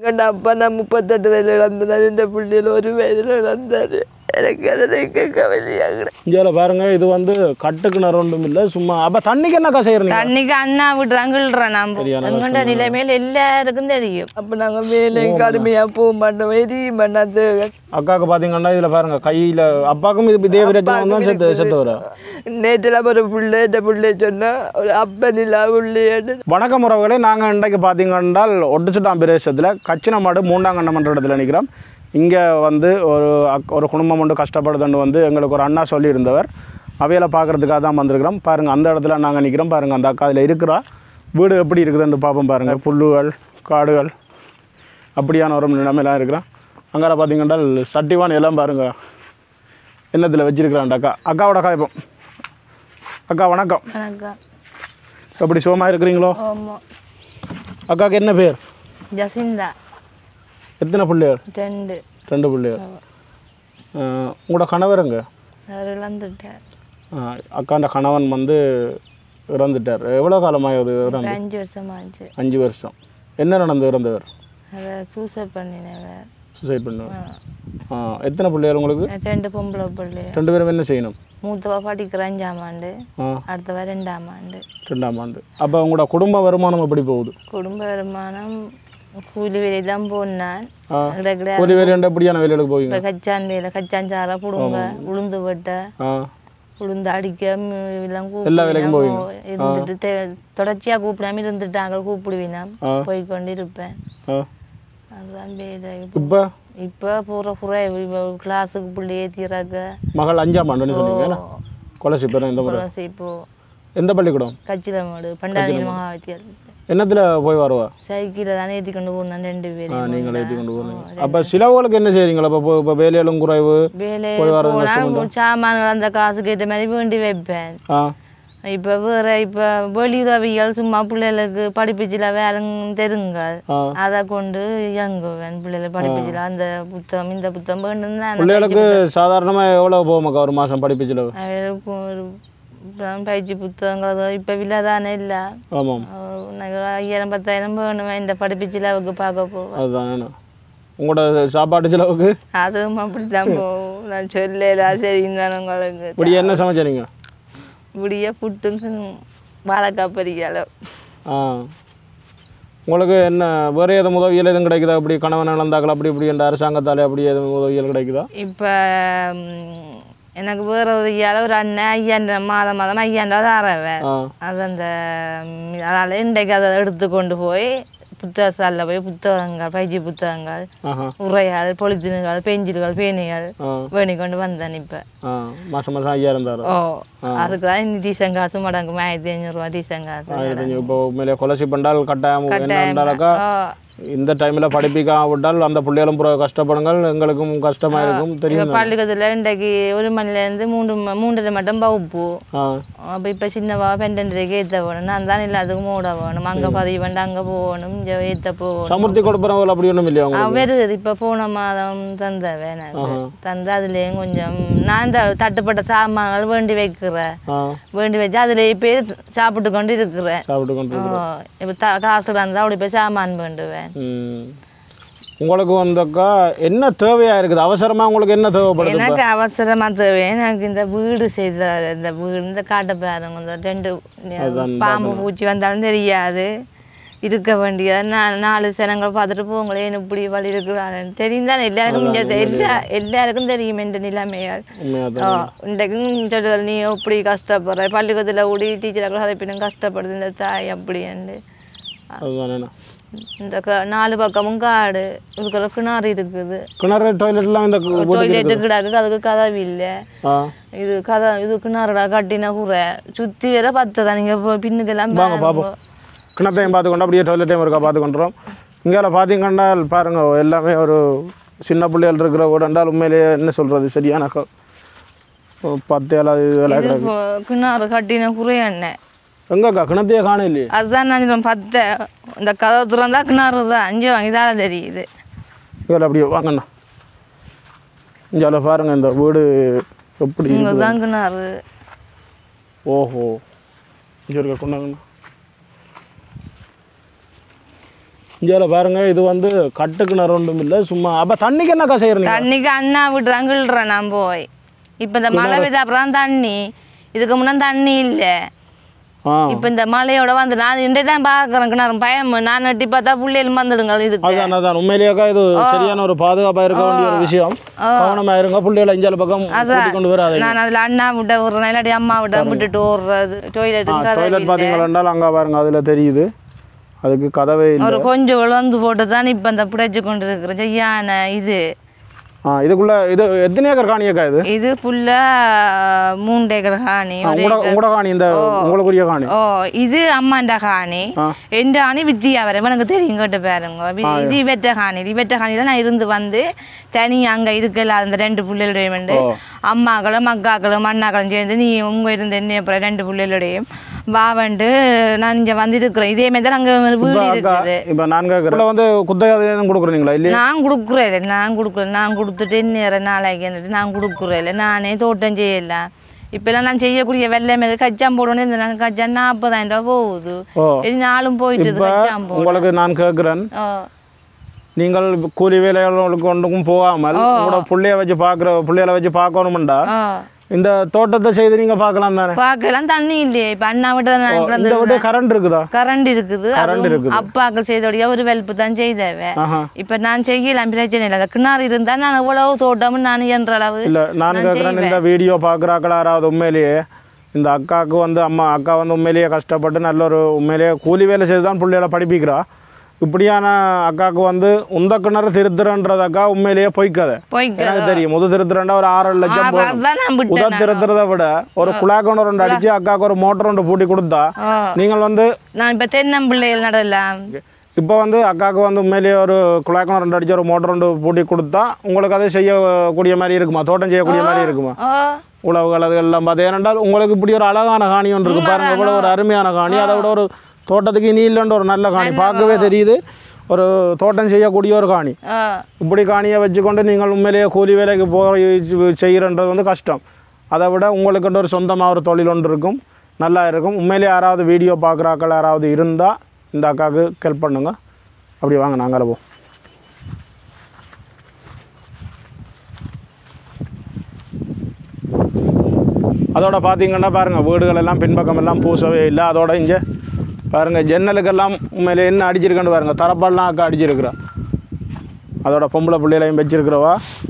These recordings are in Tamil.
எங்கள் அப்பா நான் முப்பத்தெட்டு வயதில் இழந்தேன் என் பிள்ளைகள் ஒரு வயதில் இழந்தாரு எனக்கு அதில் கவலையாகிறேன் இங்கே பாருங்க இது வந்து கட்டுக்கிணறு ஒன்றும் இல்லை சும்மா அப்போ தண்ணிக்கு என்னக்கா செய்கிறீங்க தண்ணிக்கு அண்ணா விட்டு தான் கிள்றோம் நம்ம எங்கள்ட நிலைமையில எல்லாருக்கும் தெரியும் அப்போ நாங்கள் வேலை கடுமையாக போக மாட்டோம் எரிய மாட்டோம் அக்காவுக்கு பார்த்தீங்கன்னா இதில் பாருங்க கையில் அப்பாவுக்கும் இது இதே பிரச்சனை தான் செத்து செத்து வர நேற்றுலாம் ஒரு பிள்ளை இந்த பிள்ளை சொன்னால் ஒரு அப்பன் இல்லா பிள்ளைன்னு வணக்கம் உறவுகளே நாங்கள் இன்றைக்கு பார்த்தீங்கன்னா ஒட்டுச்சுட்டாம் பிரதேசத்தில் கச்சினமாடு மூண்டாங்கண்டம் என்ற இடத்துல நிற்கிறோம் இங்கே வந்து ஒரு அக் ஒரு குடும்பம் ஒன்று கஷ்டப்படுதுன்னு வந்து எங்களுக்கு ஒரு அண்ணா சொல்லியிருந்தவர் அவையில் பார்க்குறதுக்காக தான் வந்திருக்கிறோம் பாருங்கள் அந்த இடத்துல நாங்கள் நிற்கிறோம் பாருங்கள் அந்த அக்கா அதில் இருக்கிறா வீடு எப்படி இருக்குதுன்னு பார்ப்போம் பாருங்கள் புல்லுகள் காடுகள் அப்படியான ஒரு நிலைமையெல்லாம் இருக்கிறோம் அங்கே பார்த்தீங்கன்னா சட்டிவான் எல்லாம் பாருங்கள் என்னத்தில் வச்சிருக்கிறான் அக்கா அக்காவோட காய்ப்போம் அக்கா வணக்கம் வணக்கம் எப்படி சுகமாக இருக்கிறீங்களோ ஆமாம் அக்காவுக்கு என்ன பேர் ஜசிந்தா எத்தனை பிள்ளைகள் ரெண்டு ரெண்டு பிள்ளைகள் அஹ், உங்களோட கணவருங்க அவர் இழந்துட்டார் அக்காண்ட கணவன் வந்து இறந்துட்டார் எவ்வளோ காலமாகுது ஒரு இறந்து அஞ்சு வருஷம் ஆச்சு அஞ்சு வருஷம் என்ன நடந்து இறந்தவர் அதை சூசைட் பண்ணினவர் சூசைட் பண்ணுவார் எத்தனை பிள்ளைகள் உங்களுக்கு ரெண்டு பொம்பளை பிள்ளை ரெண்டு பேரும் என்ன செய்யணும் மூத்தவா படிக்கிற அஞ்சாம் ஆண்டு ஆ அடுத்தவா ரெண்டாம் ஆண்டு ரெண்டாம் ஆண்டு அப்போ உங்களோட குடும்ப வருமானம் எப்படி போகுது குடும்ப வருமானம் கூலி வேலை தான் போனான் ஆ. கிடைக்கிற கூலி வேலை எப்படியான வேலைகளுக்கு போவீங்க இப்போ கச்சான் வேலை கச்சான் சாரை புடுங்க உளுந்து வெட்ட ஆ உளுந்து அடிக்க ம், எல்லாம் எல்லா வேலைக்கும் கூப்பிடுவினா, போவீங்க. இருந்துட்டு தெ- தொடர்ச்சியா கூப்பிடாம இருந்துட்டாங்க கூப்பிடுவினா ஆ. போய் கொண்டு இருப்பேன் ஆ அதுதான் வேலை இப்போ இப்போ பூரா குறை கிளாஸுக்கு பிள்ளை ஏற்றிறாங்க மகள் அஞ்சாம் ஆண்டுன்னு சொன்னீங்க கொலசி பேர் இந்த முறை இப்போ எந்த பள்ளிக்கூடம் கச்சில மாடு பண்டாரி மகா வித்தியாலயம் என்னத்தில் போய் வருவா சைக்கிளில் தானே ஏற்றி கொண்டு போனான் ரெண்டு ஆ பேரும் நீங்கள் ஏற்றி கொண்டு போகிறீங்க அப்போ சிலவுகளுக்கு என்ன செய்கிறீங்களா இப்போ இப்போ வேலையிலும் குறைவு வேலை போய் வரது போனால் சாமான்கள் அந்த காசுக்கு ஏற்ற மாதிரி வேண்டி வைப்பேன் ஆ இப்போ வேற இப்போ வெளியுதவிகள் சும்மா பிள்ளைகளுக்கு படிப்பிச்சில வேலை தெரிங்க ஆ அதை கொண்டு இயங்குவேன் பிள்ளைகள் படிப்பிச்சில அந்த புத்தகம் இந்த புத்தகம் வேண்டும் தான் பிள்ளைகளுக்கு சாதாரணமாக எவ்வளோ போகுமாக்கா ஒரு மாதம் படிப்பு செலவு பயிற்சி புத்தகங்கள் இப்போ விலை தானே இல்லை ஆமாம் ஐயாயிரம் பத்தாயிரம் வேணும் இந்த படிப்பிச்சில அவங்க பார்க்க போவேன் அதுதான் என்ன உங்களோட சாப்பாட்டு செலவுக்கு அதுவும் அப்படித்தான் போகும் நான் சொல்லல சரிங்க தானே உங்களுக்கு இப்படி என்ன சமைச்சீங்க இப்படியே புட்டுங்க வாழைக்காய் பொரிக்கலை ஆ உங்களுக்கு என்ன வேறு எதுவும் உதவிகள் எதுவும் கிடைக்குதா அப்படி கணவன் இழந்தாக்கள் அப்படி இப்படி என்ற அரசாங்கத்தால் அப்படி எதுவும் உதவிகள் கிடைக்குதா இப்போ எனக்கு வேற ஒரு ஐயால ஒரு அண்ணன் ஐயாண்ட மாதம் மாதம் ஐயாண்டா தரவேன் ஆ அது அந்த ம், அதனால இன்றைக்கு அதை எடுத்து கொண்டு போய் புத்தக சாலில் போய் புத்தகங்கள் பயிற்சி புத்தகங்கள் ஆஹா உரையால் பொலித்தினுகள் பெஞ்சில்கள் பேணிகள் ஆ வேணி கொண்டு வந்தேன் இப்போ ஆ மாதம் மாதம் ஐயாயிரம் தரோம் ஓ அதுக்கு தான் இந்த டீசன் காசு மடங்கு ஆயிரத்தி ஐநூறுரூவா டீசன் காசு ஆயிரத்தஞ்சு இப்போ உண்மையிலே கொலசி பண்ணால் கட்டாயம் என்னண்டாக்கா ஓ இந்த டைமில் படிப்பிக்காம விட்டால் அந்த பிள்ளைகளும் புற கஷ்டப்படுங்கள் எங்களுக்கும் கஷ்டமாக இருக்கும் தெரியும் இப்போ பள்ளிக்கூடத்தில் இன்றைக்கு ஒரு மணிலேருந்து மூன்று ம- மூன்றரை மட்டும் வகுப்பு ஆ அப்போ இப்போ சின்னவா பெண்டன்றைக்கு ஏற்ற வேணும் நான் தான் எல்லாத்துக்கும் ஓட வேணும் அங்கே பதிவு பண்ணி அங்கே போகணும் இங்கே ஏற்ற போகணும் சமுர்த்தி கொடுப்பறவங்க அப்படி ஒன்றும் இல்லையா உங்களுக்கு வருது இப்போ போன மாதம் தந்தவன் எனக்கு தந்து அதுலேயும் கொஞ்சம் நான் இந்த தட்டுப்பட்ட சாமான்கள் வேண்டி வைக்கிறேன் ஆ வேண்டி வச்சு அதுலேயே போய் சாப்பிட்டு கொண்டு இருக்கிறேன் சாப்பிட்டு கொண்டு இப்போ த காசு இருந்தால் அப்படி போய் சாமான் வேண்டுவேன் ம். உங்களுக்கு வந்தக்கா என்ன தேவையாக இருக்குது அவசரமாக உங்களுக்கு என்ன தேவைப்படுது எனக்கு அவசரமா தேவை எனக்கு இந்த வீடு செய்த இந்த வீடு இந்த காட்டை பாருங்க இந்த ரெண்டு பாம்பு பூச்சி வந்தாலும் தெரியாது இருக்க வேண்டிய நா- நாலு சனங்கள் பார்த்துட்டு போங்களேன் இப்படி வழி இருக்கிறாருன்னு தெரியும் தானே எல்லாருக்கும் இங்க தெ- எல்லா எல்லாருக்கும் தெரியும் இந்த நிலைமையால் உண்மையாக ஓ, இன்றைக்கும் சொல்லுதல் நீ எப்படி கஷ்டப்படுற பள்ளிக்கூடத்தில் கூடி டீச்சரை கதைப்பினும் கஷ்டப்படுது இந்த தாய் அப்படின்ட்டு அதுதான் என்ன இந்த க நாலு பக்கமும் காடு இதுக்குள்ள கிணறு இருக்குது கிணறு டாய்லெட்லாம் இந்த கு- டொய்லெட்டு கிடக்கு அதுக்கு கதவு இல்லை ஆ இது கதை இது கிணறுடா கட்டின கூரை சுற்றி வேற பத்து தான் நீங்கள் பின்னுக்கெல்லாம் வாங்க பார்ப்போம் கிணத்தையும் பார்த்து கொண்டு அப்படியே டாய்லெட்டையும் இருக்கா பார்த்து கொண்டுறோம் இங்கே பார்த்தீங்கன்னா பாருங்க எல்லாமே ஒரு சின்ன பிள்ளைகள் இருக்கிற வீடு என்றால் உண்மையிலேயே என்ன சொல்கிறது சரியான க- பத்து ஏழாவது இதெல்லாம் இது கிடக்கு இப்போ கிணறு கட்டின குறை எண்ணெய் எங்கக்கா கிணத்தையே காண இல்லையே அதுதான் நான் சொல்லுவேன் பத்தை இந்த கதவு திறந்தா கிணறு தான் அஞ்சு வாங்கி தான் தெரியுது இதில் அப்படியே வாங்கண்ணா இங்கே பாருங்க இந்த வீடு எப்படி இங்கே இருக்குது தான் கிணறு ஓஹோ இங்கே இருக்க கொண்டாங்கண்ணா இங்கே பாருங்க இது வந்து கட்டு கிணறு ஒன்றும் இல்லை சும்மா அப்போ தண்ணிக்கு என்னக்கா செய்கிறீங்க தண்ணிக்கு அண்ணா விட்டு தான் கிள்றேன் நான் போய் இப்போ இந்த மழை பெய்த அப்புறம் தான் தண்ணி இதுக்கு முன்னே தண்ணி இல்லை ஆ இப்போ இந்த மழையோட வந்து நான் இன்றைய தான் பார்க்குறேன் கிணறு பயம் நான் எட்டி பார்த்தா புள்ளைகள் வந்துடுங்க இதுக்கு அதான் அதான் உண்மையிலேயே இது சரியான ஒரு பாதுகாப்பாக இருக்க வேண்டிய ஒரு விஷயம் கவனமாக இருங்க பிள்ளைகளை இஞ்சால பக்கம் கூட்டி கொண்டு வராது நான் அதில் அண்ணா விட்ட விட்றேன் இல்லாட்டி அம்மா விட்ட விட்டுட்டு ஓடுறது டொய்லெட்டுக்கு டாய்லெட் பார்த்தீங்களா அங்கே பாருங்க அதில் தெரியுது அதுக்கு கதவே இல்லை ஒரு கொஞ்சம் விழுந்து போட்டு தான் இப்போ இந்த பிடிச்சு கொண்டு இருக்கிற செய்யான இது ஆ இதுக்குள்ள இது எத்தனை ஏக்கர் காணியக்கா இது இது ஃபுல்லாக மூன்று ஏக்கர் காணி ஆ, ஒரு உங்களோட உங்களோட காணி இந்த உங்களுக்குரிய காணி ஓ இது அம்மாண்ட காணி ஆ. எந்த காணி வித்தியா வர எனக்கு தெரியும் கேட்டு பாருங்க வி- இது இவற்ற காணி இவற்ற காணியில் நான் இருந்து வந்து தனி அங்கே இருக்கல அந்த ரெண்டு பிள்ளைகளுடையும் வந்து அம்மாக்களும் அக்காக்களும் அண்ணாக்களும் சேர்ந்து நீ உங்க இருந்த என்ன அப்புறம் ரெண்டு பிள்ளைகளுடையும் வா வந்து நான் இங்கே வந்துருக்குறேன் இதே மாதிரி தான் அங்கே வீடு அக்கா இருக்குது இப்போ நான் கேட்குறேன் வந்து குத்தகை எதுவும் கொடுக்குறீங்களா இல்லையா நான் கொடுக்குறேன் நான் கொடுக்குறேன் நான் கொடுத்துட்டு நேரம் நாளைக்கு நான் கொடுக்குறேன் நானே தோட்டம் செய்யலாம் இப்பெல்லாம் நான் செய்யக்கூடிய வெள்ளை மேலே கச்சான் போடணும் இந்த நாங்கள் கச்சான் நாற்பதாயிரம் ரூபா போகுது ஓ இனி நாளும் போயிட்டு இப்போ கச்சான் போட உங்களுக்கு நான் கேட்குறேன் ஓ நீங்கள் கூலி வேலைகளுக்கு ஒன்றுக்கும் போகாமல் உங்களோட பிள்ளைய வச்சு பார்க்குற பிள்ளைகளை வச்சு பார்க்கணுமெண்டா ஓ இந்த தோட்டத்தை செய்து நீங்கள் பார்க்கலாம் தானே பார்க்கலாம் தண்ணி இல்லையே இப்போ அண்ணா விட்டு தான் நான் இந்த விட கரண்ட் இருக்குதா கரண்ட் இருக்குது கரண்ட் அதுவும் இருக்குது. அப்பாக்கள் செய்தோடைய ஒரு வெல்ப்பு தான் செய்தவ ஆஹா இப்போ நான் செய்யலாம் பிரச்சனை இல்லை அந்த கிணறு இருந்தால் நான் எவ்வளவு தோட்டமும் நான் என்ற அளவு இல்லை நான் கேட்குறேன் இந்த வீடியோ பார்க்குறாக்கள் யாராவது உண்மையிலேயே இந்த அக்காவுக்கு வந்து அம்மா அக்கா வந்து உண்மையிலேயே கஷ்டப்பட்டு நல்ல ஒரு உண்மையிலேயே கூலி வேலை செய்து தான் பிள்ளைகளை படிப்பிக்கிறா இப்படியான அக்காவுக்கு வந்து உந்த கிணறு திருத்துறன்றது அக்கா உண்மையிலேயே பொய்க்காத போய்க்க எனக்கு தெரியும் முது திருத்துறண்டா ஒரு ஆறு ஏழு லட்சம் போகும் அதான் நான் உத விட்டேன் திருத்துறதை விட ஒரு குழா கிணறு ரெண்டு அடிச்சு அக்காவுக்கு ஒரு மோட்டர் ஒன்று பூட்டி கொடுத்தா ஓ நீங்கள் வந்து நான் இப்போ தென்னம்பிள்ளைகள் நடலாம் இப்போ வந்து அக்காவுக்கு வந்து உண்மையிலேயே ஒரு குழாய் கிணறு ரெண்டு அடிச்சு ஒரு மோட்டர் ஒன்று பூட்டி கொடுத்தா உங்களுக்கு அதை செய்யக்கூடிய மாதிரி இருக்குமா தோட்டம் செய்யக்கூடிய மாதிரி இருக்குமா ஓ உழவுகள் அது எல்லாம் பார்த்து ஏனென்றால் உங்களுக்கு இப்படி ஒரு அழகான காணி ஒன்று இருக்கு பாருங்க இவ்வளோ ஒரு அருமையான காணி அதை விட ஒரு தோட்டத்துக்கு இனி இல்லைன்ற ஒரு நல்ல காணி பார்க்கவே தெரியுது ஒரு தோட்டம் செய்யக்கூடிய ஒரு காணி ஓ இப்படி காணியை வச்சுக்கொண்டு நீங்கள் உண்மையிலேயே கூலி வேலைக்கு போய் செய்கிறன்றது வந்து கஷ்டம் அதை விட உங்களுக்குன்ற ஒரு சொந்தமாக ஒரு தொழில் ஒன்று இருக்கும் நல்லா இருக்கும் உண்மையிலேயே யாராவது வீடியோ பார்க்குறாக்கள் யாராவது இருந்தால் இந்த அக்காவுக்கு ஹெல்ப் பண்ணுங்க அப்படி வாங்க நாங்கள் போவோம் அதோட பார்த்தீங்கன்னா பாருங்கள் வீடுகள் எல்லாம் பின்பக்கம் எல்லாம் பூசவே இல்லை அதோட இங்கே பாருங்கள் ஜன்னலுக்கெல்லாம் உண்மையிலே என்ன அடிச்சிருக்கேன்னு பாருங்கள் தரப்பால்லாம் அக்கா அடிச்சிருக்கிறா அதோட பொம்பளை பிள்ளைகளையும் வச்சிருக்கிறவா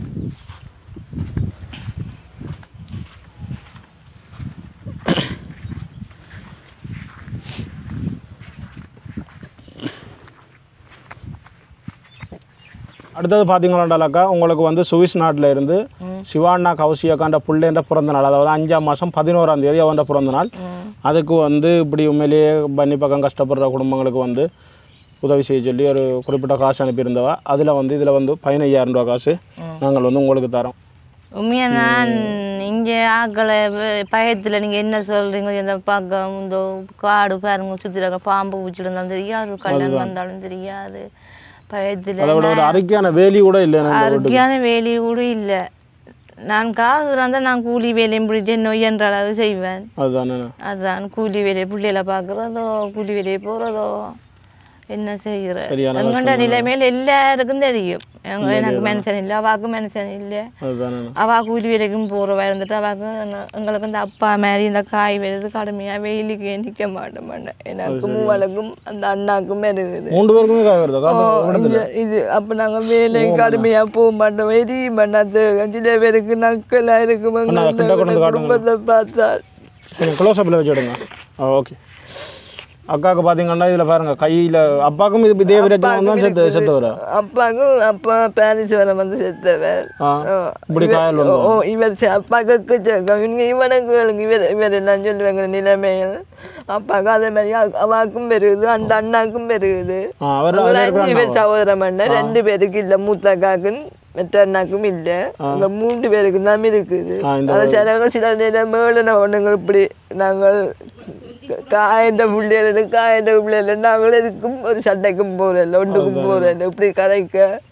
அடுத்தது பார்த்தீங்களாண்டாக்கா உங்களுக்கு வந்து சுவிஸ் நாட்டில் இருந்து சிவானா கௌசியக்காண்ட பிள்ளைன்ற பிறந்த நாள் அதாவது அஞ்சாம் மாதம் பதினோராம் தேதி அவன் பிறந்த நாள் அதுக்கு வந்து இப்படி உண்மையிலேயே பன்னி பக்கம் கஷ்டப்படுற குடும்பங்களுக்கு வந்து உதவி செய்ய சொல்லி ஒரு குறிப்பிட்ட காசு அனுப்பியிருந்தவா அதில் வந்து இதில் வந்து பதினையாயிரம் ரூபா காசு நாங்கள் வந்து உங்களுக்கு தரோம் உண்மையா நான் இங்கே ஆக்களை பயத்தில் நீங்கள் என்ன சொல்கிறீங்க இந்த பக்கம் இந்த காடு பாருங்க சுற்றி பாம்பு பூச்சி இருந்தாலும் தெரியாது கல்யாணம் வந்தாலும் தெரியாது பயத்தில் அதை விட ஒரு அறிக்கையான வேலி கூட இல்லை நம்ம அருக்கியான வேலி கூட இல்லை நான் காசு இருந்தால் நான் கூலி வேலையும் பிடிச்சி நொய்யன்ற அளவு செய்வேன் அதுதானே அதான் கூலி வேலையை பிள்ளைகளை பார்க்குறதோ கூலி வேலையை போகிறதோ என்ன செய்கிற சரியான எங்கள்ட நிலைமையில் எல்லாருக்கும் தெரியும் எங்க எனக்கு மனுஷன் இல்லை அவாவுக்கும் மனுஷன் இல்லை அதுதானே அவா கூலி வேலைக்கும் போகிறவா இருந்துட்டு அவாக்கு எங்க எங்களுக்கு இந்த அப்பா மாதிரி இந்த காய் வருது கடுமையாக வெயிலுக்கு நிற்க மாட்ட மாட்டேன் எனக்கு மூவலுக்கும் அந்த அண்ணாக்கும் இருக்குது மூன்று பேருக்குமே காய் வருதா காட்டு இது- இது அப்போ நாங்கள் வேலை கடுமையாக போக மாட்டோம் எரிய மாட்டாது சில பேருக்கு நக்கலாக இருக்கும் அண்ணா, கிட்ட கொண்டு வந்து காட்டுங்க. குடும்பத்தை பார்த்தா கொஞ்சம் க்ளோஸ் அப்பில் வச்சு விடுங்க ஆ ஓகே அக்காவுக்கு பார்த்தீங்கன்னா இதில் பாருங்க கையில் அப்பாவுக்கும் இது இதே பிரச்சனை தான் செத்து செத்து வர அப்பாவுக்கும் அப்பா பாரிஸ் வர வந்து செத்தவர் ஆ இப்படி காயல் வந்து ஓ இவர் செ- அப்பாவுக்கு செக்கம் இவங்க இவனுக்கு கேளுங்க இவர் இவர் எல்லாம் சொல்லுவாங்க நிலைமைகள் அப்பாவுக்கு அதே மாதிரி அ- அவாவுக்கும் பெருகுது அந்த அண்ணாக்கும் பெருகுது ஆ அவர் ஒரு அஞ்சு பேர் சகோதரம் அண்ணன் ரெண்டு பேருக்கு இல்லை மூத்த அக்காவுக்கும் மற்ற அண்ணாக்கும் இல்லை அங்க மூன்று பேருக்கு தான் இருக்குது ஆ, இந்த அது சில சில நேரம் மேலின ஒண்ணுங்க இப்படி நாங்கள் காயண்ட பிள்ளைகள் காயண்ட பிள்ளைகள் நாங்கள் எதுக்கும் ஒரு சண்டைக்கும் போகிறதில்ல ஒன்றுக்கும் போகிறதில்ல இப்படி கதைக்க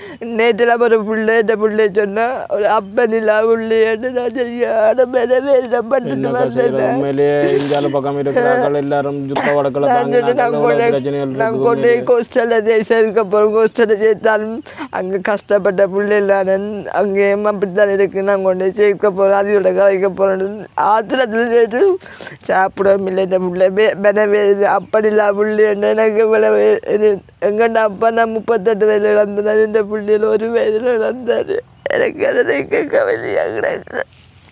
நேற்றுலாம் ஒரு பிள்ளை இந்த பிள்ளை சொன்னா ஒரு அப்பன் இல்லா பிள்ளைன்னு நான் சரியான மெனவேதப்பட்டு என்னக்கா செய்யறது வந்தேன் உண்மையிலேயே இந்தியாவில் பக்கம் இருக்கிறார்கள் எல்லாரும் யுத்த வழக்கில் நான் தாங்கி சொன்னேன், நான் கொண்டு பிரச்சனைகள் நான் இருக்குது கொண்டு கோஸ்டலில் சேர்க்க போகிறோம் கோஸ்டலில் சேர்த்தாலும் அங்கே கஷ்டப்பட்ட பிள்ளைகள் அங்கேயும் அப்படித்தான் இருக்கு நான் கொண்டு போய் சேர்க்க போகிறேன் அதோட கலைக்க போகிறேன் ஆத்திரத்தில் கேட்டு சாப்பிடவும் இல்லை இந்த பிள்ளை பெனவே அப்படி இல்லா பிள்ளை எனக்கு இவ்வளவு இது எங்கண்ட அப்பா நான் முப்பத்தெட்டு வயதில் இழந்தேன் இந்த பிள்ளையில் ஒரு வயதில் இழந்தாரு எனக்கு அதில் கேட்க வெளியாக கிடக்கு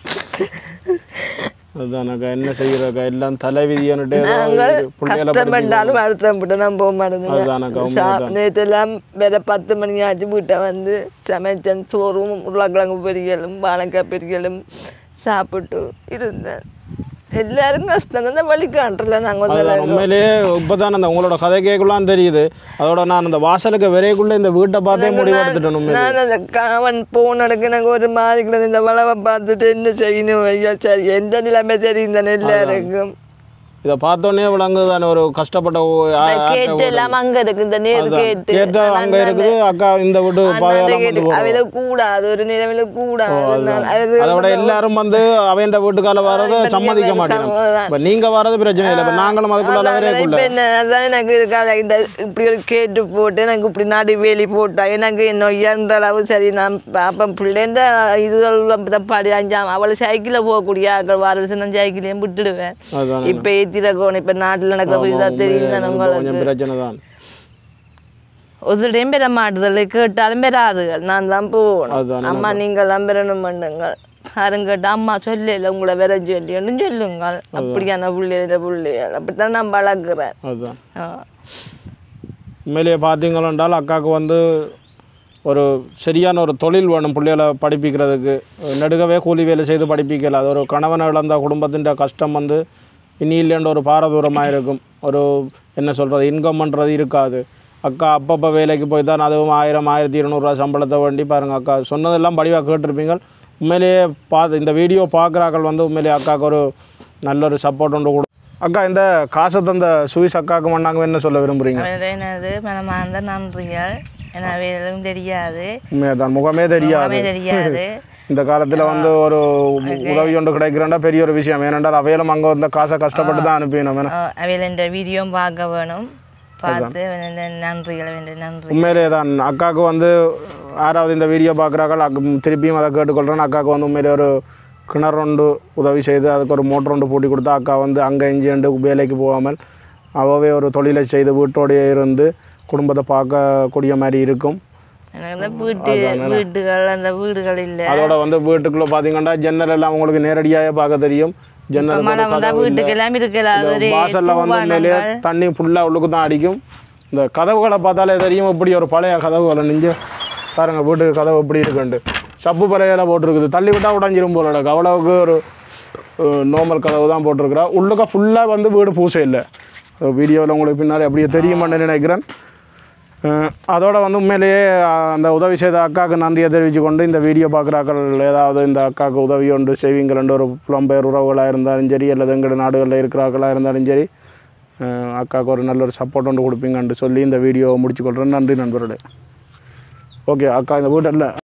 அதுதானக்கா என்ன செய்யறக்கா எல்லாம் தலைவிதியானுட்டே நாங்கள் கஷ்டப்பட்டாலும் அடுத்த விட்டு நான் போக அதுதானக்கா, மாட்டேன் நேற்றெல்லாம் வேற பத்து மணி ஆச்சு வீட்டை வந்து சமைச்சேன் சோறும் உருளைக்கிழங்கு பொரியலும் வாழைக்காய் பொரியலும் சாப்பிட்டு இருந்தேன் எல்லாரும் கஷ்டம் தான் வழி காட்டுறல நாங்கள் வந்து அதுதான் உண்மையிலேயே இப்போதான் அந்த உங்களோட கதை கேட்கலாம் தெரியுது அதோட நான் அந்த வாசலுக்கு விரைக்குள்ள இந்த வீட்டை பார்த்தே முடிவெடுத்துட்டேன் உண்மையிலே நான் அந்த காவன் போன இடக்கு எனக்கு ஒரு மாதிரி கிடந்து இந்த வளவை பார்த்துட்டு என்ன செய்யணும் ஐயா சரி எந்த நிலைமை தெரியும் தானே எல்லாருக்கும் இதை பார்த்தோன்னே விளங்குது தானே ஒரு கஷ்டப்பட்ட ஓ- ஆ- ஆட்ட கேட்டு ஒரு- எல்லாம் அங்க இருக்கு இந்த நேரு அதுதான். கேட்டு கேட்டா அங்க இருக்குது அக்கா இந்த வீட்டு அண்ணாண்ட பாதையெல்லாம் கேட்டு வந்து போகும். அவையில கூடாது ஒரு நிலைமையில கூடாது நான் அது அதை விட எல்லாரும் வந்து அவன் வீட்டுக்கால வரதை இப்ப சம்மதிக்க நீங்க மாட்டேன் சம்மதம். இப்ப நீங்க வரது பிரச்சனை இல்லை இப்ப நாங்களும் அதுக்குள்ள அதான் வரவே இப்ப என்ன, அதான் எனக்கு இருக்காது இந்த இப்படி ஒரு கேட்டு போட்டு எனக்கு இப்படி நாடி வேலி போட்டா எனக்கு என்ன இயன்ற அளவு சரி நான் அப்போ பிள்ளைன்ற இதுகள் படி அஞ்சாம் அவளை சைக்கிளில் போகக்கூடிய ஆக்கள் வார வருஷம் நான் சைக்கிளையும் விட்டுடுவேன் அதுதானே. இப்போ ஏத்திரக்கோணும் இப்போ நாட்டில் நடக்கிற இதாக தெரியும் தானே உங்களுக்கு கொஞ்சம் பிரச்சனை தான் ஒரு டைம் பெற மாட்டுதல் கேட்டாலும் பெறாதுகள் நான் தான் போகணும் அதுதானே அம்மா நீங்களாம் பெறணும் பண்ணுங்க யாரும் கேட்டால் அம்மா சொல்லல உங்களை வேற சொல்லின்னு சொல்லுங்கள் அப்படியான பிள்ளைகள பிள்ளைகள் அப்படித்தான் நான் வளர்க்குறேன் அதுதான் ஆ. உண்மையிலேயே பார்த்தீங்களென்றால் அக்காவுக்கு வந்து ஒரு சரியான ஒரு தொழில் வேணும் பிள்ளைகளை படிப்பிக்கிறதுக்கு நெடுகவே கூலி வேலை செய்து படிப்பிக்கல அது ஒரு கணவனை இழந்த குடும்பத்தின் கஷ்டம் வந்து இனி இல்லைன்ற ஒரு பாரதூரமாக இருக்கும் ஒரு என்ன சொல்கிறது இன்கம்ன்றது இருக்காது அக்கா அப்பப்போ வேலைக்கு போய் தான் அதுவும் ஆயிரம் ஆயிரத்தி இருநூறுவா சம்பளத்தை வேண்டி பாருங்கள் அக்கா சொன்னதெல்லாம் படிவாக கேட்டிருப்பீங்க உண்மையிலேயே பார்த்து இந்த வீடியோ பார்க்குறாக்கள் வந்து உண்மையிலேயே அக்காவுக்கு ஒரு நல்ல ஒரு சப்போர்ட் ஒன்று கொடு அக்கா இந்த காசை தந்த சுவிஸ் அக்காவுக்கு மண்ணாங்க என்ன சொல்ல விரும்புகிறீங்க வேற என்னது மனமார்ந்த நன்றிகள் எனவே எதுவும் தெரியாது உண்மையாக தான் முகமே தெரியாது முகமே தெரியாது இந்த காலத்தில் வந்து ஒரு உதவி ஒன்று கிடைக்கிறேன்டா பெரிய ஒரு விஷயம் ஏனென்றால் அவையிலும் அங்கே இருந்த காசை கஷ்டப்பட்டு தான் அனுப்பினோம் வேணும் அவையில் இந்த வீடியோ பார்க்க வேணும் பார்த்து இந்த நன்றிகள் வேண்டிய நன்றி உண்மையிலே தான் அக்காவுக்கு வந்து யாராவது இந்த வீடியோ பார்க்குறாக்கள் அக்கு திருப்பியும் அதை கேட்டுக்கொள்கிறேன் அக்காவுக்கு வந்து உண்மையிலே ஒரு கிணறு ஒன்று உதவி செய்து அதுக்கு ஒரு மோட்டர் ஒன்று பூட்டி கொடுத்தா அக்கா வந்து அங்கே இஞ்சிண்டு வேலைக்கு போகாமல் அவவே ஒரு தொழிலை செய்து வீட்டோடையே இருந்து குடும்பத்தை பார்க்கக்கூடிய மாதிரி இருக்கும் எனக்கு இந்த வீட்டு வீட்டுகள் அந்த வீடுகள் இல்லை அதோட வந்து வீட்டுக்குள்ளே பார்த்தீங்கன்னா ஜன்னல் எல்லாம் உங்களுக்கு நேரடியாக பார்க்க தெரியும் ஜன்னல் மழை வந்தால் வீட்டுக்கு எல்லாம் இருக்கல அது ஒரு வாசல்ல வந்து மேலே தண்ணி ஃபுல்லாக உள்ளுக்கு தான் அடிக்கும் இந்த கதவுகளை பார்த்தாலே தெரியும் இப்படி ஒரு பழைய கதவுகளை நெஞ்சு பாருங்க வீட்டுக்கு கதவு இப்படி இருக்குண்டு சப்பு பலையில போட்டிருக்குது தள்ளி விட்டா உடஞ்சிரும் போல இருக்கு. அவ்வளவுக்கு ஒரு நார்மல் கதவு தான் போட்டிருக்கிறா உள்ளுக்க ஃபுல்லாக வந்து வீடு பூசை இல்லை வீடியோவில் உங்களுக்கு பின்னாடி அப்படியே தெரியுமான்னு நினைக்கிறேன் அஹ் அதோட வந்து உண்மையிலேயே அஹ், அந்த உதவி செய்த அக்காவுக்கு நன்றியை தெரிவித்து கொண்டு இந்த வீடியோ பார்க்குறாக்கள் ஏதாவது இந்த அக்காவுக்கு உதவி ஒன்று செய்வீங்கள் ஒரு புலம்பெயர் உறவுகளாக இருந்தாலும் சரி அல்லது எங்கள் நாடுகளில் இருக்கிறார்களாக இருந்தாலும் சரி அஹ், அக்காவுக்கு ஒரு நல்ல ஒரு சப்போர்ட் ஒன்று கொடுப்பீங்கன்னு சொல்லி இந்த வீடியோவை முடிச்சுக்கொள்கிறேன் நன்றி நண்பர்களே ஓகே அக்கா இந்த வீட்டில்